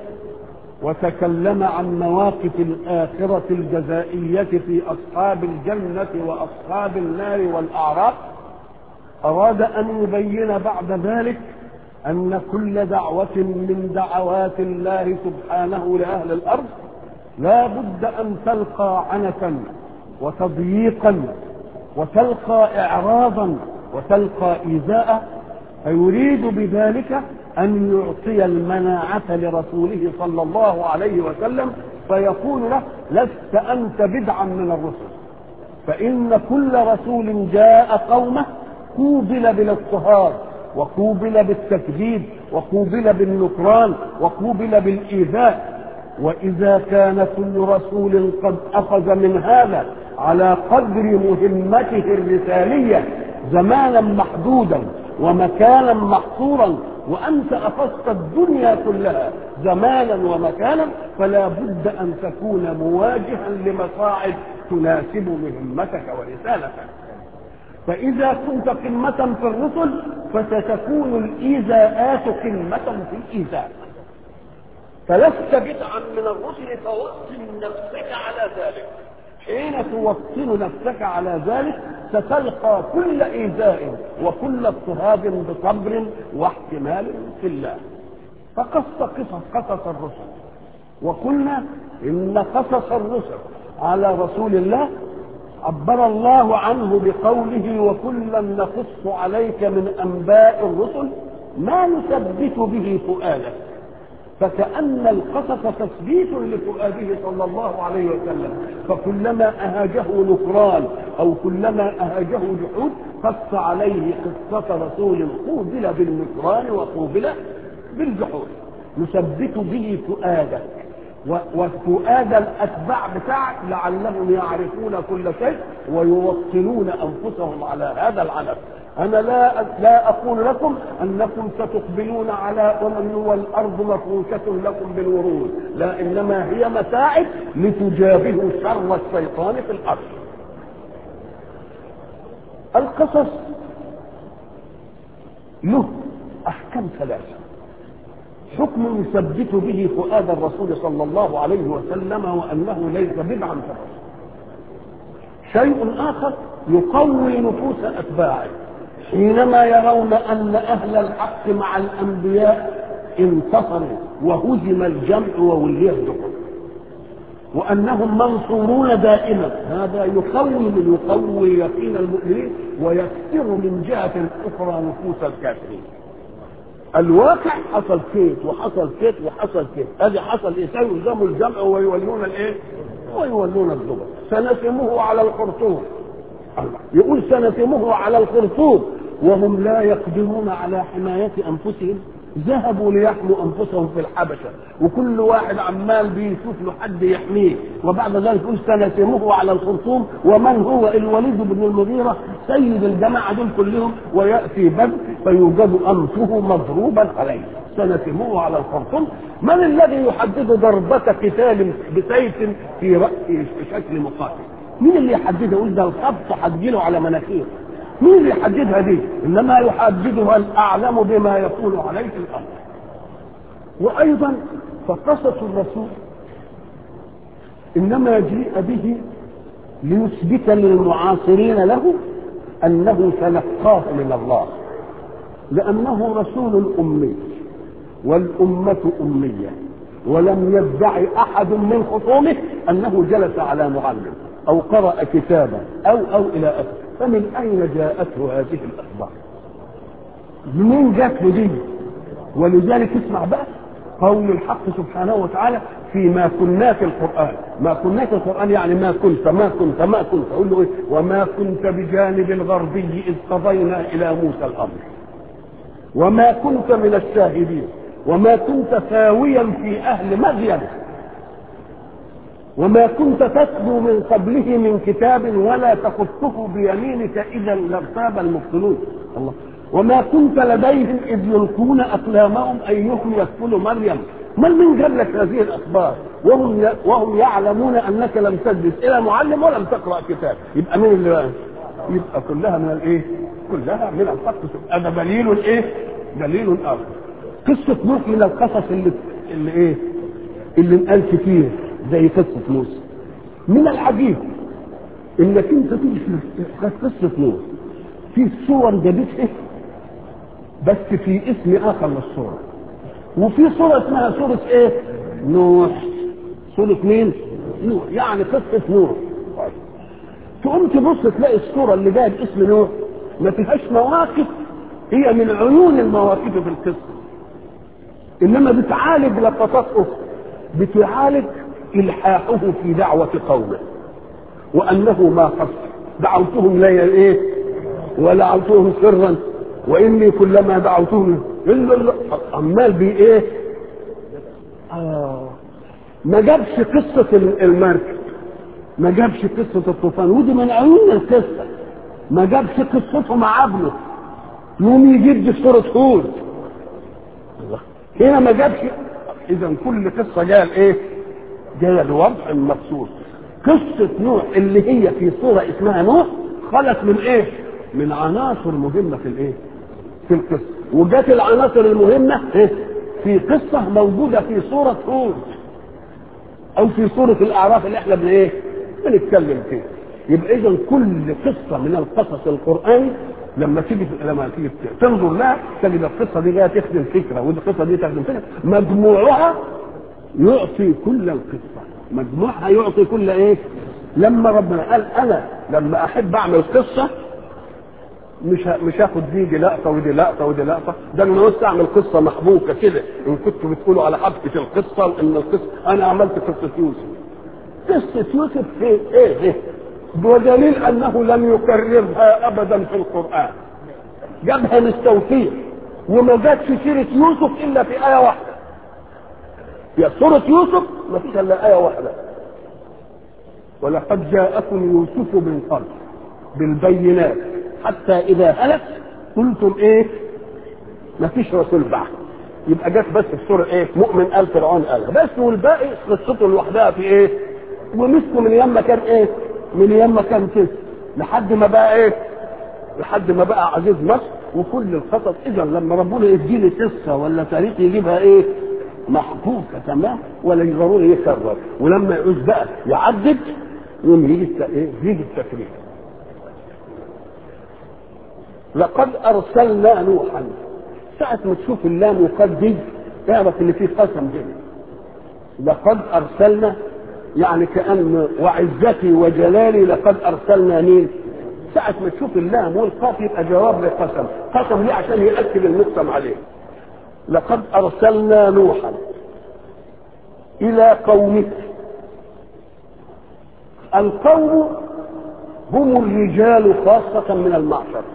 وتكلم عن مواقف الآخرة الجزائية في أصحاب الجنة وأصحاب النار والأعراف أراد أن يبين بعد ذلك أن كل دعوة من دعوات الله سبحانه لأهل الأرض لا بد أن تلقى عنة وتضييقا وتلقى إعراضا وتلقى إيذاء فيريد بذلك أن يعطي المناعة لرسوله صلى الله عليه وسلم فيقول له لست أنت بدعا من الرسل فإن كل رسول جاء قومه قوبل بالاضطهاد وقوبل بالتكذيب وقوبل بالنكران وقوبل بالإيذاء وإذا كان كل رسول قد أخذ من هذا على قدر مهمته الرسالية زمانا محدودا ومكانا محصورا وأنت أخذت الدنيا كلها زمانا ومكانا فلا بد أن تكون مواجها لمصاعب تناسب مهمتك ورسالتك فإذا كنت قمة في الرسل فستكون الإيذاءات قمة في الإيذاء فلست بدعا من الرسل فوطن نفسك على ذلك حين توطن نفسك على ذلك ستلقى كل إيذاء وكل اضطهاد بصبر واحتمال في الله فقص قصص قصص الرسل وقلنا إن قصص الرسل على رسول الله عبر الله عنه بقوله وكلا نقص عليك من أنباء الرسل ما نثبت به فؤادك فكأن القصص تثبيت لفؤاده صلى الله عليه وسلم فكلما أهاجه نكران أو كلما أهاجه جحود قص عليه قصة رسول قوبل بالنكران وقوبل بالجحود نثبت به فؤادك وفؤاد الأتباع بتاعك لعلهم يعرفون كل شيء ويوطنون أنفسهم على هذا العلم أنا لا لا أقول لكم أنكم ستقبلون على أمم والأرض مفروشة لكم بالورود، لا إنما هي متاعب لتجابهوا شر الشيطان في الأرض. القصص له أحكام ثلاثة. حكم يثبت به فؤاد الرسول صلى الله عليه وسلم وأنه ليس بدعا في الرسول. شيء آخر يقوي نفوس أتباعه حينما يرون ان اهل الحق مع الانبياء انتصروا وهزم الجمع وولي الدخول وانهم منصورون دائما هذا يقوي من يقوي يقين المؤمنين ويكسر من جهه اخرى نفوس الكافرين الواقع حصل كيت وحصل كيت وحصل كيت ادي حصل ايه سيهزموا الجمع ويولون الايه ويولون الدبر سنسمه على الخرطوم الله يقول سنتمه على الخرطوم وهم لا يقدرون على حماية أنفسهم ذهبوا ليحموا أنفسهم في الحبشة وكل واحد عمال بيشوف له حد يحميه وبعد ذلك يقول سنتمه على الخرطوم ومن هو الوليد بن المغيرة سيد الجماعة دول كلهم ويأتي بدر فيوجد أنفه مضروبا عليه سنتمه على الخرطوم من الذي يحدد ضربة قتال بسيف في رأسه في شكل مقاتل مين اللي يحددها يقول ده الخبط هتجيله على مناخيره مين اللي يحددها دي انما يحددها الاعلم بما يكون عليه في الامر وايضا فقصص الرسول انما جيء به ليثبت للمعاصرين له انه تلقاه من الله لانه رسول امي والامه اميه ولم يدعي احد من خصومه انه جلس على معلم او قرا كتابا او او الى اخره فمن اين جاءته هذه الاخبار منين جات له دي ولذلك اسمع بقى قول الحق سبحانه وتعالى فيما كنا في القرآن ما كنا في القرآن يعني ما كنت ما كنت ما كنت أقول له إيه وما كنت بجانب الغربي إذ قضينا إلى موسى الأمر وما كنت من الشاهدين وما كنت ثاويا في أهل مدين وما كنت تتلو من قبله من كتاب ولا تخطه بيمينك إذا لارتاب المبطلون الله وما كنت لديهم إذ يلقون أقلامهم أيهم يكفل مريم من من جاب لك هذه الأخبار وهم وهم يعلمون أنك لم تجلس إلى معلم ولم تقرأ كتاب يبقى مين اللي بقى؟ يبقى كلها من الإيه؟ كلها من الحق هذا دليل إيه؟ دليل آخر قصة نوح من القصص اللي اللي إيه؟ اللي انقال كتير زي قصة موسى من العجيب انك انت تيجي في قصة نوح في صور جابتها بس في اسم اخر للصورة وفي صورة اسمها صورة ايه نوح صورة مين نوح يعني قصة نوح تقوم تبص تلاقي الصورة اللي جايه باسم نوح ما فيهاش مواقف هي من عيون المواقف في القصة انما بتعالج لقطات اخرى بتعالج الحاحه في دعوة قومه وانه ما قصر دعوتهم لا ايه ولعوتهم سرا واني كلما دعوتهم الا عمال بي ايه آه ما جابش قصة المركب ما جابش قصة الطوفان ودي من عيون القصة ما جابش قصته مع ابنه يوم يجيب دي سورة هود هنا ما جابش اذا كل قصة جايه ايه جايه لوضع مخصوص قصة نوح اللي هي في صورة اسمها نوح خلت من ايه من عناصر مهمة في الايه في القصة وجات العناصر المهمة إيه؟ في قصة موجودة في صورة هود او في صورة الاعراف اللي احنا بن ايه بنتكلم فيها يبقى اذا كل قصة من القصص القرآني لما تيجي لما تيجي تنظر لها تجد القصة دي جاية تخدم فكرة والقصة دي تخدم فكرة مجموعها يعطي كل القصة مجموعها يعطي كل ايه لما ربنا قال انا لما احب اعمل قصة مش مش هاخد دي دي لقطه ودي لقطه ودي لقطه ده انا بس اعمل قصه محبوكه كده ان كنتوا بتقولوا على حبكه القصه وان القصه انا عملت قصه يوسف قصه يوسف في ايه ايه ودليل انه لم يكررها ابدا في القران جابها مستوفيه وما جاتش سيره يوسف الا في ايه واحده يا سوره يوسف ما فيش الا ايه واحده ولقد جاءكم يوسف من قبل بالبينات حتى اذا هلك قلتم ايه ما فيش رسول بعد يبقى جت بس في سوره ايه مؤمن قال فرعون قال بس والباقي قصته لوحدها في ايه ومسكوا من يما كان ايه من يما كان كده لحد ما بقى ايه لحد ما بقى عزيز مصر وكل القصص اذا لما ربنا يديني قصه ولا تاريخ يجيبها ايه محبوكه تمام ولا ضروري يكرر ولما يعوز بقى يعدد يوم يجي ايه يجي التكرير لقد ارسلنا نوحا ساعة ما تشوف اللام وقد دي اعرف ان في قسم هنا لقد ارسلنا يعني كأن وعزتي وجلالي لقد ارسلنا مين ساعة ما تشوف اللام والقاف يبقى جواب لقسم قسم ليه عشان يأكد المقسم عليه لقد ارسلنا نوحا الى قومه القوم هم الرجال خاصة من المعشر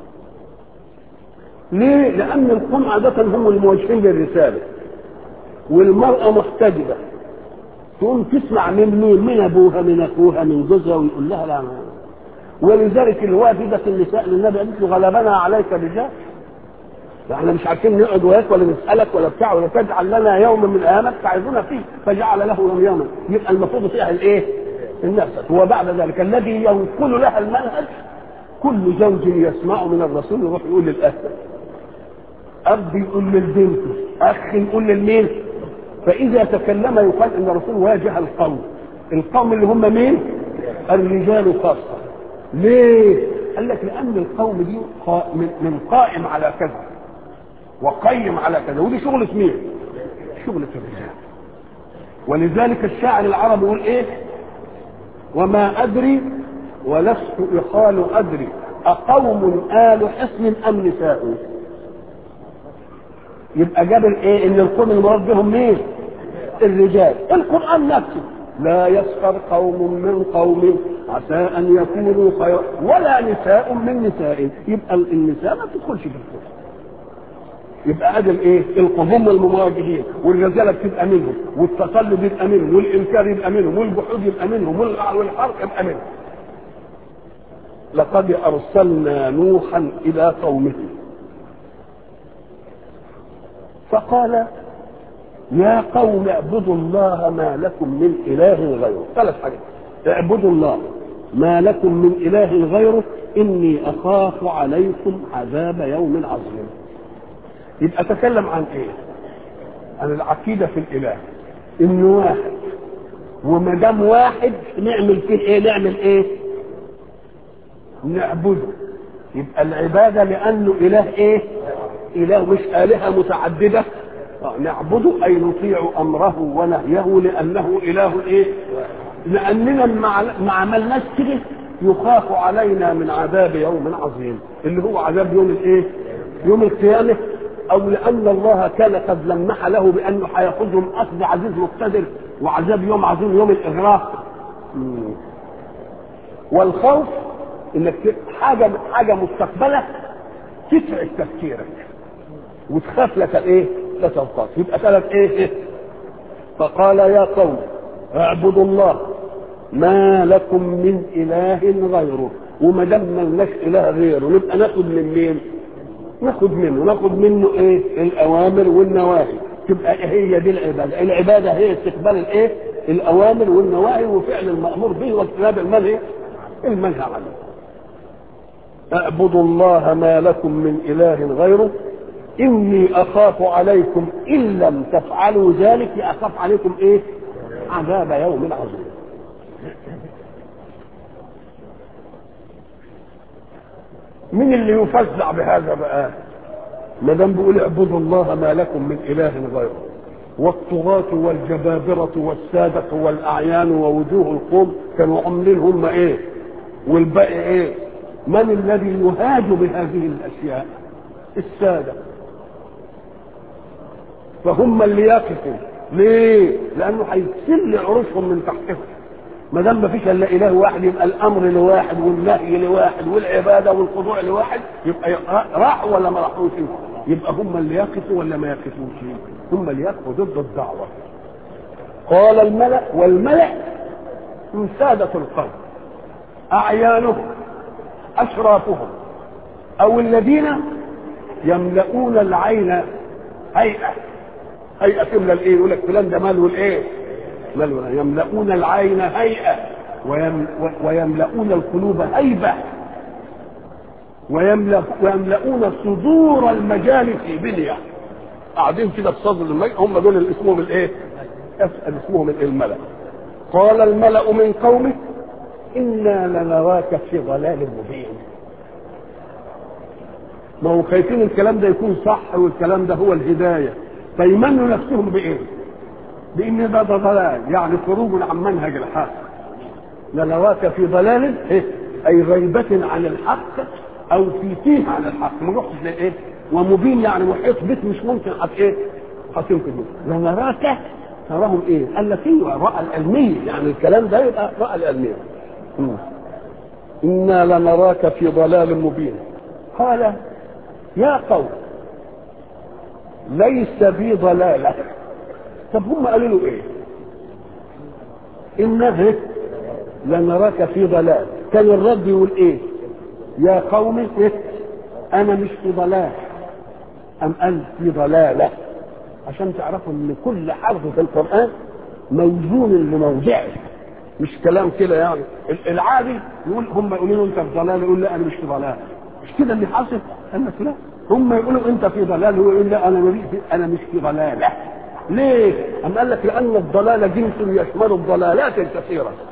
ليه؟ لأن القوم عادة هم الموجهين للرسالة والمرأة محتجبة تقوم تسمع من مين؟ من أبوها من أخوها من جوزها ويقول لها لا ما. ولذلك الوافدة النساء للنبي قالت له غلبنا عليك رجال احنا مش عارفين نقعد وياك ولا نسألك ولا بتاع ولا تجعل لنا يوم من أيامك تعظنا فيه فجعل له يوما يبقى المفروض فيها الإيه؟ النفس وبعد ذلك الذي ينقل لها المنهج كل زوج يسمع من الرسول يروح يقول للأهل اب يقول للبنت اخ يقول للمين فاذا تكلم يقال ان الرسول واجه القوم القوم اللي هم مين الرجال خاصة ليه؟ قال لك لأن القوم دي قا- من من قائم على كذا وقيم على كذا ودي شغلة مين؟ شغلة الرجال ولذلك الشاعر العربي يقول ايه؟ وما أدري ولست يقال أدري أقوم آل حصن أم نساء يبقى جاب الايه ان القوم المراد بهم مين الرجال القران نفسه لا يسخر قوم من قوم عسى ان يكونوا خيرا ولا نساء من نساء يبقى النساء ما تدخلش في الكفر يبقى ادي الايه القضم المواجهين والرجاله بتبقى منهم والتقلب يبقى منهم والانكار يبقى منهم والجحود يبقى منهم والحرق يبقى منهم لقد ارسلنا نوحا الى قومه فقال يا قوم اعبدوا الله ما لكم من اله غيره ثلاث حاجات اعبدوا الله ما لكم من اله غيره اني اخاف عليكم عذاب يوم عظيم يبقى تكلم عن ايه عن العقيده في الاله انه واحد وما دام واحد نعمل فيه ايه نعمل ايه نعبده يبقى العباده لانه اله ايه اله مش الهه متعدده آه، نعبده اي نطيع امره ونهيه لانه اله ايه لاننا ما ما عملناش كده يخاف علينا من عذاب يوم عظيم اللي هو عذاب يوم الايه يوم القيامه او لان الله كان قد لمح له بانه هياخذهم اخذ عزيز مقتدر وعذاب يوم عظيم يوم الاغراق مم. والخوف انك حاجه حاجه مستقبله تتعب تفكيرك وتخاف لك ايه لا تنقص يبقى ثلاث ايه فقال يا قوم اعبدوا الله ما لكم من اله غيره وما دام ملناش اله غيره نبقى ناخد من مين ناخد منه ناخد منه ايه الاوامر والنواهي تبقى هي دي العباده العباده هي استقبال الايه الاوامر والنواهي وفعل المامور به واجتناب المنهي المنهى عنه اعبدوا الله ما لكم من اله غيره اني اخاف عليكم ان لم تفعلوا ذلك اخاف عليكم ايه عذاب يوم عظيم مين اللي يفزع بهذا بقى ما دام بيقول اعبدوا الله ما لكم من اله غيره والطغاة والجبابرة والسادة والأعيان ووجوه القوم كانوا عاملين هم إيه؟ والباقي إيه؟ من الذي يهاج بهذه الأشياء؟ السادة فهم اللي يقفوا ليه؟ لأنه هيسل عروشهم من تحتهم ما دام ما فيش الا اله واحد يبقى الامر لواحد والنهي لواحد والعباده والخضوع لواحد يبقى راحوا ولا ما راحوش يبقى هم اللي يقفوا ولا ما يقفوش هم اللي يقفوا ضد الدعوه قال الملا والملا من ساده القوم اعيانهم اشرافهم او الذين يملؤون العين هيئه هيئه تملى الايه يقول لك فلان ده ماله الايه ماله يملؤون العين هيئه ويم ويملؤون القلوب هيبه ويملأ ويملؤون صدور المجالس بنيه قاعدين كده في صدر المجلس هم دول اللي اسمهم الايه؟ اسال اسمهم الملأ قال الملأ من قومه انا لنراك في ضلال مبين ما هو خايفين الكلام ده يكون صح والكلام ده هو الهدايه فيمنوا نفسهم بايه؟ بان ده ضلال يعني خروج عن منهج الحق لنراك في ضلال إيه؟ اي غيبة عن الحق او في تيه عن الحق ما رحتش لايه؟ ومبين يعني محيط بك مش ممكن حت ايه؟ هتنقذ لنراك تراهم ايه؟ قال لك ايوه الرأى العلمية يعني الكلام ده يبقى رأى العلمية إنا لنراك في ضلال مبين قال يا قوم ليس بي ضلاله طب هم قالوا له ايه انه لنراك في ضلال كان الرد يقول ايه يا قوم إيه؟ انا مش في ضلال ام قال في ضلاله عشان تعرفوا ان كل حرف في القران موزون لموضعه مش كلام كده يعني العادي يقول هم يقولوا له انت في ضلال يقول لا انا مش في ضلال مش كده اللي حاصل قال لك لا هم يقولوا انت في ضلال هو يقول لا انا انا مش في ضلاله ليه؟ أم قال لك لأن الضلال جنس يشمل الضلالات الكثيرة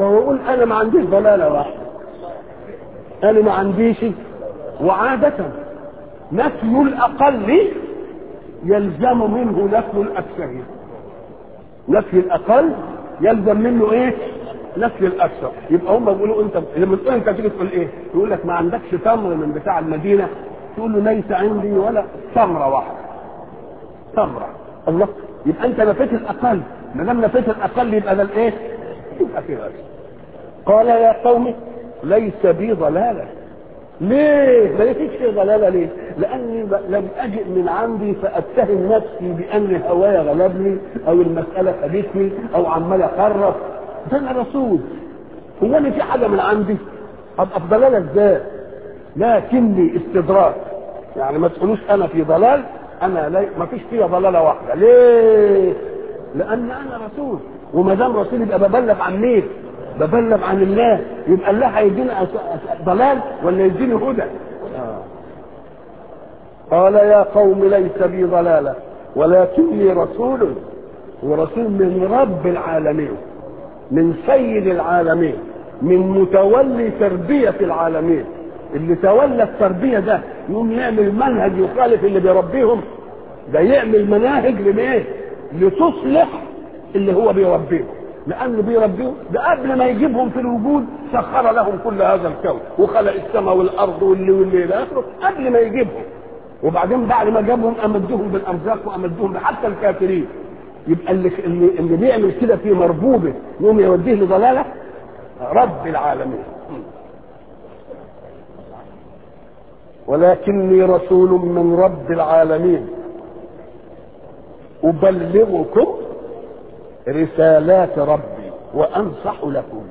فهو يقول انا ما عنديش ضلاله واحده انا ما عنديش وعاده نفي الاقل يلزم منه نفي الاكثر نفي الاقل يلزم منه ايه نفي الاكثر يبقى هم بيقولوا انت لما تقول انت تيجي تقول ايه يقول لك ما عندكش تمر من بتاع المدينه تقول له ليس عندي ولا تمره واحده تمره الله يبقى انت نفيت الاقل ما دام نفيت الاقل يبقى ده الايه يبقى في غير قال يا قوم ليس بي ضلاله ليه؟ ما لقيتش في ضلاله ليه؟ لاني لم اجئ من عندي فاتهم نفسي بان هوايا غلبني او المساله خدتني او عمال اخرف ده انا رسول هو انا في حاجه من عندي؟ ابقى في ضلاله ازاي؟ لكني استدراك يعني ما تقولوش انا في ضلال انا لا ما فيش فيها ضلاله واحده ليه؟ لان انا رسول وما دام رسول يبقى ببلغ عن مين؟ ببلغ عن الله يبقى الله هيديني ضلال ولا يديني هدى آه. قال يا قوم ليس بي ضلاله ولكني رسول ورسول من رب العالمين من سيد العالمين من متولي تربية العالمين اللي تولى التربية ده يقوم يعمل منهج يخالف اللي بيربيهم ده يعمل مناهج لمين لتصلح اللي هو بيربيهم لانه بيربيهم ده قبل ما يجيبهم في الوجود سخر لهم كل هذا الكون وخلق السماء والارض واللي واللي الى اخره قبل ما يجيبهم وبعدين بعد ما جابهم امدهم بالارزاق وامدهم حتى الكافرين يبقى اللي اللي, اللي بيعمل كده في مربوبه يقوم يوديه لضلاله رب العالمين ولكني رسول من رب العالمين ابلغكم رسالات ربي وانصح لكم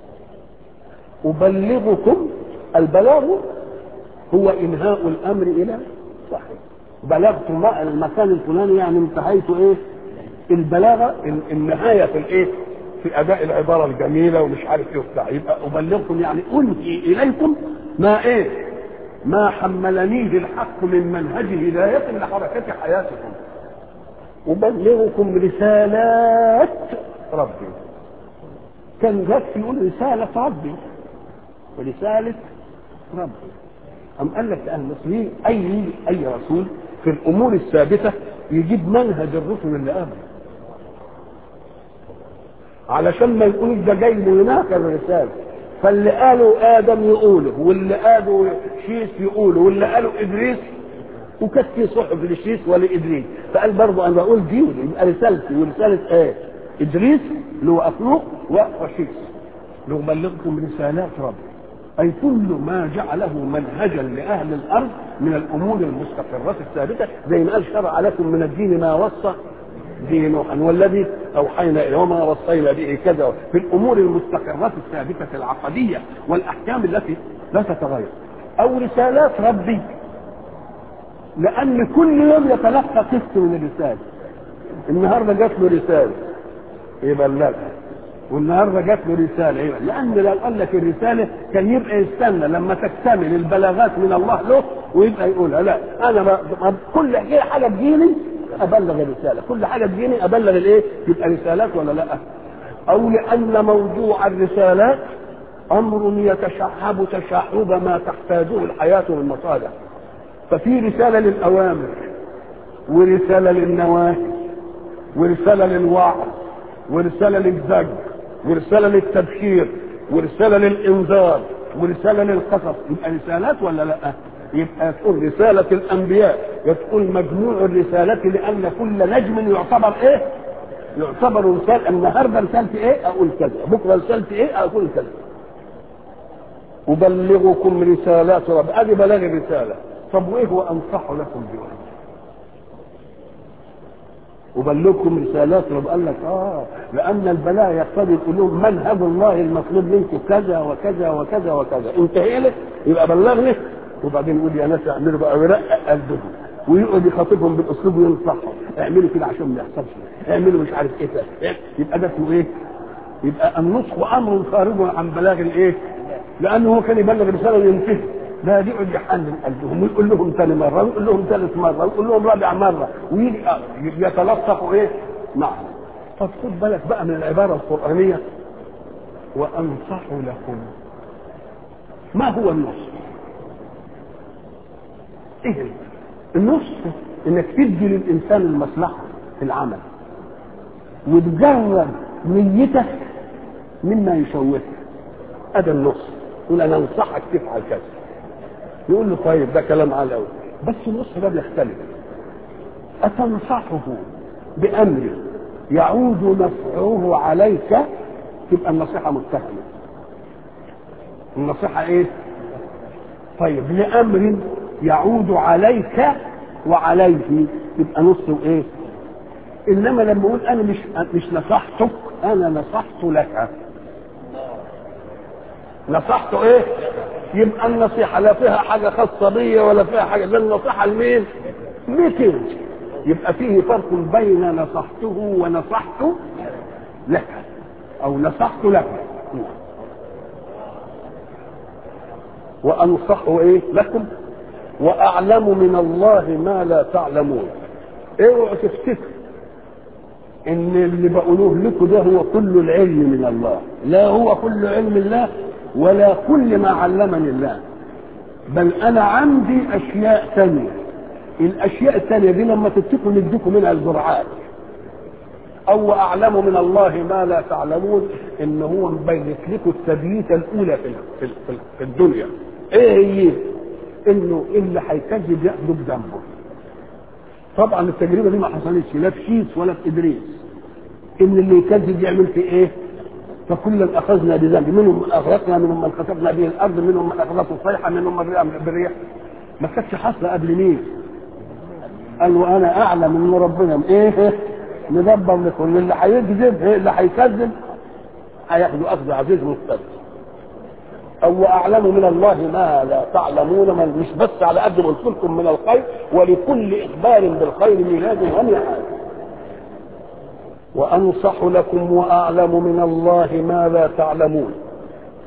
ابلغكم البلاغ هو انهاء الامر الى صاحبه بلغت المكان الفلاني يعني انتهيت ايه البلاغه النهايه في الايه في اداء العباره الجميله ومش عارف ايه وبتاع يبقى ابلغكم يعني انهي اليكم ما ايه ما حملنيه الحق من منهج هدايه لحركه حياتكم أبلغكم رسالات ربي كان يكفي يقول رسالة ربي ورسالة ربي أم قال لك المصريين أي أي رسول في الأمور الثابتة يجيب منهج الرسل اللي قبله علشان ما يقولش ده جاي من هناك الرسالة فاللي قالوا آدم يقوله واللي قالوا شيس يقوله واللي قالوا إدريس وكانت في صحف لشيس ولادريس فقال برضه انا بقول دي يبقى رسالتي ورساله ايه؟ ادريس اللي هو اخلوق وشيس لأبلغكم رسالات ربي أي كل ما جعله منهجا لأهل الأرض من الأمور المستقرات الثابتة زي ما قال شرع لكم من الدين ما وصى به نوحا والذي أوحينا إليه وما وصينا به كذا في الأمور المستقرات الثابتة العقدية والأحكام التي لا تتغير أو رسالات ربي لأن كل يوم يتلقى قسط من الرسالة النهارده جات له رسالة يبلغها والنهارده جات له رسالة يبقى لأن لو قال لك الرسالة كان يبقى يستنى لما تكتمل البلاغات من الله له ويبقى يقولها لا أنا ما ما كل حاجة تجيني أبلغ الرسالة كل حاجة تجيني أبلغ الإيه؟ يبقى رسالات ولا لا؟ أو لأن موضوع الرسالات أمر يتشعب تشعب ما تحتاجه الحياة من مصالح ففي رسالة للأوامر ورسالة للنواهي ورسالة للوعظ ورسالة للزجر ورسالة للتبشير ورسالة للإنذار ورسالة للقصص يبقى رسالات ولا لا؟ يبقى تقول رسالة الأنبياء يقول مجموع الرسالات لأن كل نجم يعتبر إيه؟ يعتبر رسالة النهارده رسالتي إيه؟ أقول كذا، بكرة رسالتي إيه؟ أقول كذا. أبلغكم رسالات ربي، أدي بلاغ الرسالة. طب وايه هو انصح لكم بوجه أبلغكم رسالات رب قال لك اه لان البلاء يقتضي يقول لهم منهج الله المطلوب منكم كذا وكذا وكذا وكذا انتهي لك يبقى بلغني وبعدين يقول يا ناس اعملوا بقى ويرقق قلبهم ويقعد يخاطبهم بالاسلوب وينصحهم اعملوا كده عشان ما يحصلش اعملوا مش عارف ايه ده يبقى ده اسمه ايه؟ يبقى النصح امر خارج عن بلاغ الايه؟ لانه هو كان يبلغ رساله وينتهي لا يقعد يحنن قلبهم ويقول لهم ثاني مره ويقول لهم ثالث مره ويقول لهم رابع مره ويجي يتلطفوا ايه؟ نعم طب خد بالك بقى من العباره القرانيه وأنصح لكم ما هو النصح ايه النصح انك تدي للانسان المصلحه في العمل وتجرب نيتك مما يشوهك هذا النصح يقول انا انصحك تفعل كذا يقول له طيب ده كلام عالي قوي بس النصح ده بيختلف اتنصحه بامر يعود نفعه عليك تبقى النصيحه متهمه النصيحه ايه طيب لامر يعود عليك وعليه يبقى نص وايه انما لما اقول انا مش مش نصحتك انا نصحت لك نصحت ايه يبقى النصيحه لا فيها حاجه خاصه بيا ولا فيها حاجه ده النصيحه لمين ليك انت يبقى فيه فرق بين نصحته ونصحت لك او نصحت لك وانصح ايه لكم واعلم من الله ما لا تعلمون اوعوا تفتكروا ان اللي بقولوه لكم ده هو كل العلم من الله لا هو كل علم الله ولا كل ما علمني الله بل انا عندي اشياء ثانيه الاشياء الثانيه دي لما تتقوا نديكم منها الجرعات او اعلم من الله ما لا تعلمون ان هو مبين لكم التبييت الاولى في في الدنيا ايه هي انه اللي هيكذب ياخده بذنبه طبعا التجربه دي ما حصلتش لا في شيس ولا في ادريس ان اللي يكذب يعمل في ايه فكلا اخذنا بذنب منهم من اغرقنا منهم من خسفنا به الارض منهم من اخذته الصيحه منهم من بالريح ما كانتش حاصله قبل مين قال وانا اعلم ان ربنا ايه مدبر لكل اللي هيكذب إيه اللي هيكذب هياخدوا اخذ عزيز مقتدر او اعلم من الله ما لا تعلمون من مش بس على قد ما قلت لكم من الخير ولكل اخبار بالخير ميلاد ونعم وانصح لكم واعلم من الله ما لا تعلمون